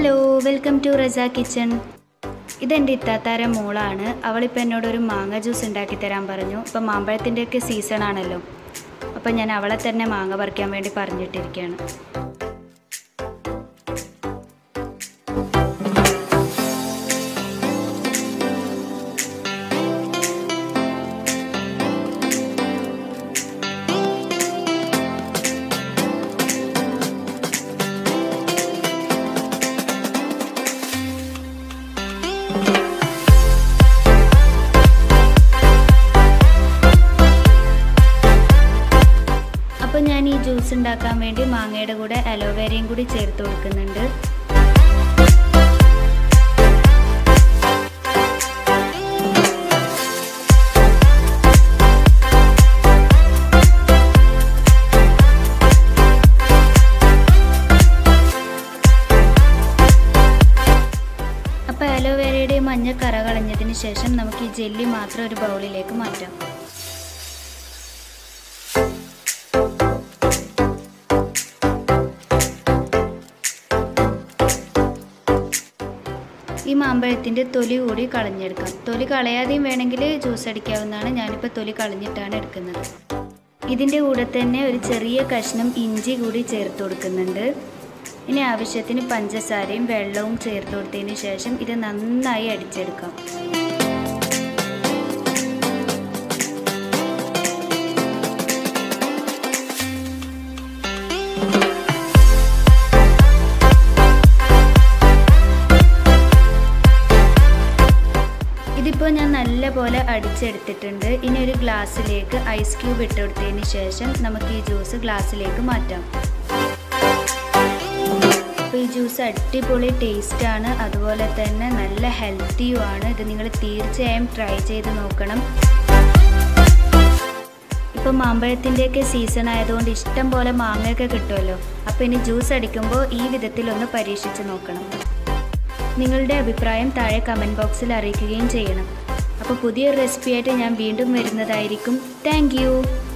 hello welcome to Rasa kitchen ഇതെൻ്റെ ഇത്താത്താര മോളാണ് അവളിപ്പോൾ എന്നോട് ഒരു മാങ്ങ ജ്യൂസ് ഉണ്ടാക്കി തരാൻ പറഞ്ഞു ഇപ്പം മാമ്പഴത്തിൻ്റെയൊക്കെ സീസൺ ആണല്ലോ അപ്പം ഞാൻ അവളെ തന്നെ മാങ്ങ പറിക്കാൻ വേണ്ടി പറഞ്ഞിട്ടിരിക്കുകയാണ് അപ്പോൾ ഞാൻ ഈ ജ്യൂസ് ഉണ്ടാക്കാൻ വേണ്ടി മാങ്ങയുടെ കൂടെ അലോവേരയും കൂടി ചേർത്ത് കൊടുക്കുന്നുണ്ട് അപ്പോൾ അലോവേരയുടെ മഞ്ഞ കറ കളഞ്ഞതിന് ശേഷം നമുക്ക് ഈ ജെല്ലി മാത്രം ഒരു ബൗളിലേക്ക് മാറ്റാം ഈ മാമ്പഴത്തിൻ്റെ തൊലി കൂടി കളഞ്ഞെടുക്കാം തൊലി കളയാതെയും വേണമെങ്കിൽ ജ്യൂസ് അടിക്കാവുന്നതാണ് ഞാനിപ്പോൾ തൊലി കളഞ്ഞിട്ടാണ് എടുക്കുന്നത് ഇതിൻ്റെ കൂടെ തന്നെ ഒരു ചെറിയ കഷ്ണം ഇഞ്ചി കൂടി ചേർത്ത് കൊടുക്കുന്നുണ്ട് ഇനി ആവശ്യത്തിന് പഞ്ചസാരയും വെള്ളവും ചേർത്ത് കൊടുത്തതിന് ശേഷം ഇത് നന്നായി അടിച്ചെടുക്കാം ഇതിപ്പോൾ ഞാൻ നല്ല പോലെ അടിച്ചെടുത്തിട്ടുണ്ട് ഇനി ഒരു ഗ്ലാസ്സിലേക്ക് ഐസ് ക്യൂബ് ഇട്ട് കൊടുത്തതിന് ശേഷം നമുക്ക് ഈ ജ്യൂസ് ഗ്ലാസ്സിലേക്ക് മാറ്റാം അപ്പോൾ ഈ ജ്യൂസ് അടിപൊളി ടേസ്റ്റാണ് അതുപോലെ തന്നെ നല്ല ഹെൽത്തിയുമാണ് ഇത് നിങ്ങൾ തീർച്ചയായും ട്രൈ ചെയ്ത് നോക്കണം ഇപ്പോൾ മാമ്പഴത്തിൻ്റെയൊക്കെ സീസൺ ആയതുകൊണ്ട് ഇഷ്ടം പോലെ മാങ്ങയൊക്കെ കിട്ടുമല്ലോ അപ്പോൾ ഇനി ജ്യൂസ് അടിക്കുമ്പോൾ ഈ വിധത്തിലൊന്ന് പരീക്ഷിച്ച് നോക്കണം നിങ്ങളുടെ അഭിപ്രായം താഴെ കമൻറ്റ് ബോക്സിൽ അറിയിക്കുകയും ചെയ്യണം അപ്പോൾ പുതിയൊരു റെസിപ്പിയായിട്ട് ഞാൻ വീണ്ടും വരുന്നതായിരിക്കും താങ്ക്